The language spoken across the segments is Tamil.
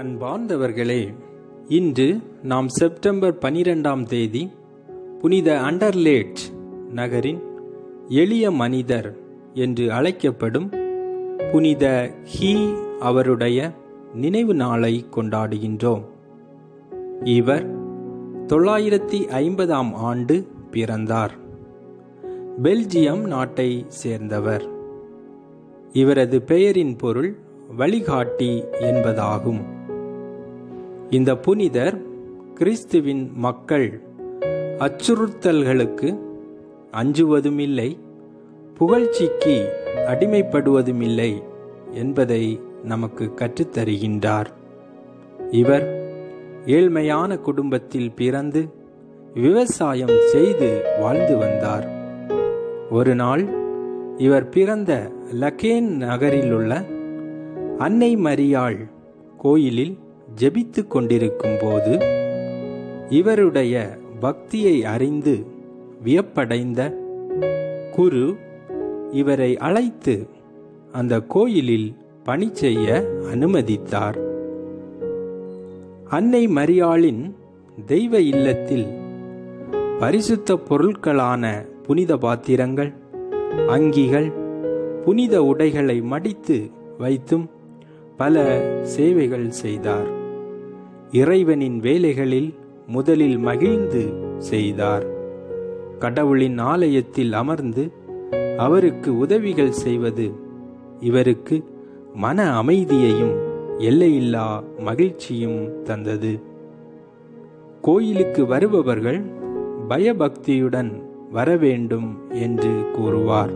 அன்பார்ந்தவர்களே இன்று நாம் செப்டம்பர் பனிரெண்டாம் தேதி புனித அண்டர்லேட் நகரின் எளிய மனிதர் என்று அழைக்கப்படும் புனித ஹீ அவருடைய நினைவு நாளை கொண்டாடுகின்றோம் இவர் தொள்ளாயிரத்தி ஐம்பதாம் ஆண்டு பிறந்தார் பெல்ஜியம் நாட்டை சேர்ந்தவர் இவரது பெயரின் பொருள் வழிகாட்டி என்பதாகும் இந்த புனிதர் கிறிஸ்துவின் மக்கள் அச்சுறுத்தல்களுக்கு அஞ்சுவதுமில்லை புகழ்ச்சிக்கு அடிமைப்படுவதுமில்லை என்பதை நமக்கு கற்றுத்தருகின்றார் இவர் ஏழ்மையான குடும்பத்தில் பிறந்து விவசாயம் செய்து வாழ்ந்து வந்தார் ஒரு நாள் இவர் பிறந்த லக்கேன் நகரிலுள்ள அன்னை மரியாள் கோயிலில் ஜெபித்து கொண்டிருக்கும் போது இவருடைய பக்தியை அறிந்து வியப்படைந்த குரு இவரை அழைத்து அந்த கோயிலில் பணி செய்ய அனுமதித்தார் அன்னை மரியாளின் தெய்வ இல்லத்தில் பரிசுத்த பொருட்களான புனித பாத்திரங்கள் அங்கிகள் புனித உடைகளை மடித்து வைத்தும் பல சேவைகள் செய்தார் இறைவனின் வேலைகளில் முதலில் மகிழ்ந்து செய்தார் கடவுளின் ஆலயத்தில் அமர்ந்து அவருக்கு உதவிகள் செய்வது இவருக்கு மன அமைதியையும் எல்லையில்லா மகிழ்ச்சியும் தந்தது கோயிலுக்கு வருபவர்கள் பயபக்தியுடன் வரவேண்டும் என்று கூறுவார்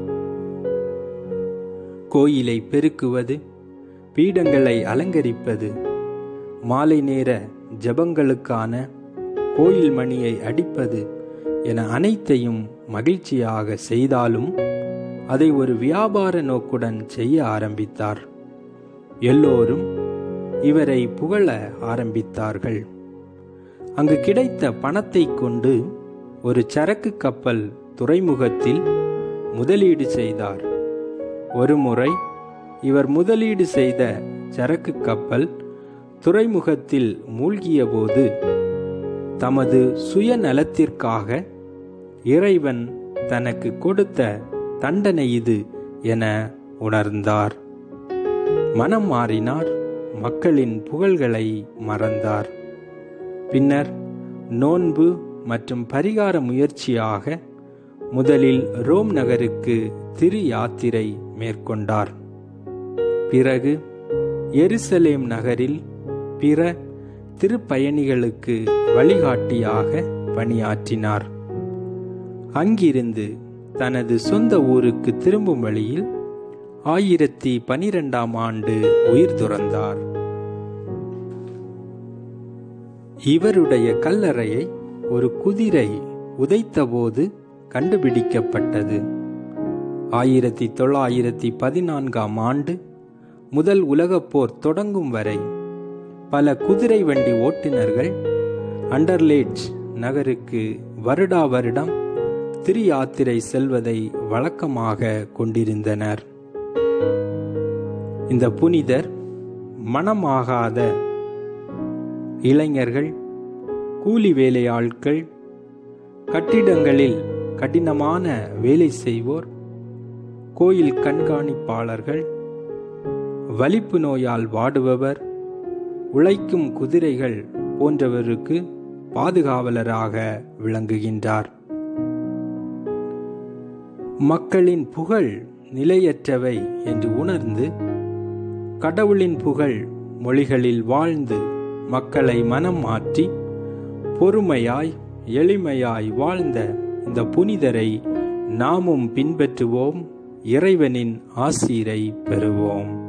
கோயிலை பெருக்குவது பீடங்களை அலங்கரிப்பது மாலை நேர ஜபங்களுக்கான கோயில் மணியை அடிப்பது என அனைத்தையும் மகிழ்ச்சியாக செய்தாலும் அதை ஒரு வியாபார நோக்குடன் செய்ய ஆரம்பித்தார் எல்லோரும் இவரை புகழ ஆரம்பித்தார்கள் அங்கு கிடைத்த பணத்தை கொண்டு ஒரு சரக்கு கப்பல் துறைமுகத்தில் முதலீடு செய்தார் ஒருமுறை இவர் முதலீடு செய்த சரக்கு கப்பல் துறைமுகத்தில் மூழ்கிய போது தமது சுயநலத்திற்காக இறைவன் தனக்கு கொடுத்த தண்டனை இது என உணர்ந்தார் மனம் மாறினார் மக்களின் புகழ்களை மறந்தார் பின்னர் நோன்பு மற்றும் பரிகார முயற்சியாக முதலில் ரோம் நகருக்கு திரு யாத்திரை மேற்கொண்டார் பிறகு எருசலேம் நகரில் பிற திருப்பயணிகளுக்கு வழிகாட்டியாக பணியாற்றினார் அங்கிருந்து தனது சொந்த ஊருக்கு திரும்பும் வழியில் ஆயிரத்தி பனிரெண்டாம் ஆண்டு உயிர் துறந்தார் இவருடைய கல்லறையை ஒரு குதிரை உதைத்தபோது கண்டுபிடிக்கப்பட்டது ஆயிரத்தி தொள்ளாயிரத்தி பதினான்காம் ஆண்டு முதல் உலகப் போர் தொடங்கும் வரை பல குதிரை வண்டி ஓட்டுநர்கள் அண்டர்லேட் நகருக்கு வருடா வருடம் திரு யாத்திரை செல்வதை வழக்கமாக கொண்டிருந்தனர் இந்த புனிதர் மனமாகாத இளைஞர்கள் கூலி வேலையாட்கள் கட்டிடங்களில் கடினமான வேலை செய்வோர் கோயில் கண்காணிப்பாளர்கள் வலிப்பு நோயால் வாடுபவர் உழைக்கும் குதிரைகள் போன்றவருக்கு பாதுகாவலராக விளங்குகின்றார் மக்களின் புகழ் நிலையற்றவை என்று உணர்ந்து கடவுளின் புகழ் மொழிகளில் வாழ்ந்து மக்களை மனம் மாற்றி பொறுமையாய் எளிமையாய் வாழ்ந்த இந்த புனிதரை நாமும் பின்பற்றுவோம் இறைவனின் ஆசீரை பெறுவோம்